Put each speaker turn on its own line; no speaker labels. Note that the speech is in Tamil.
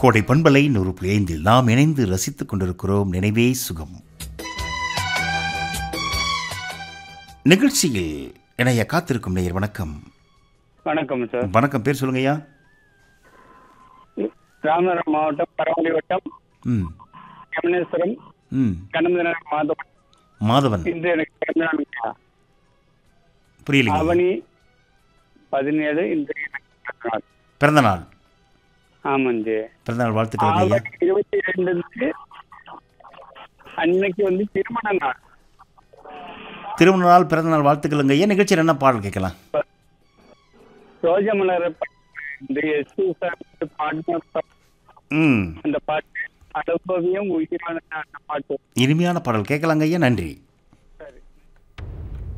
கோடை பண்பலை நூறு புள்ளி ஐந்தில் நாம் இணைந்து ரசித்துக் கொண்டிருக்கிறோம் நினைவே சுகம் நிகழ்ச்சியில் இணைய காத்திருக்கும் நேயர் வணக்கம்
வணக்கம் சார்
வணக்கம் பேர் சொல்லுங்கய்யா
ராமநாதபுரம் மாவட்டம் பரமக்குடி வட்டம்
ம்
யமுனேஸ்வரம்
ம்
கண்ணமதினார் மாதவன்
மாதவன்
இன்று எனக்கு பிறந்த நாளுங்கய்யா.
புரியலைங்க
ஆவணி பதினேழு இன்று எனக்கு பிறந்த நாள்
பிறந்த நாள்
ஆமாஞ்சி
பிறந்த நாள் வாழ்த்துக்கள் ஐயா
ஆவணி இருபத்தி ரெண்டு அன்னைக்கு வந்து திருமண நாள்
திருமண நாள் பிறந்த நாள் வாழ்த்துக்களுங்க ஐயா நிகழ்ச்சியில் என்ன பாடல் கேட்கலாம்
ரோஜமலர் இந்த எஸ்பி சார் பாட்டு
ம்
அந்த பாட்டு அனுபவியும் உயிரான அந்த பாட்டு
இனிமையான பாடல் கேட்கலாங்க ஐயா நன்றி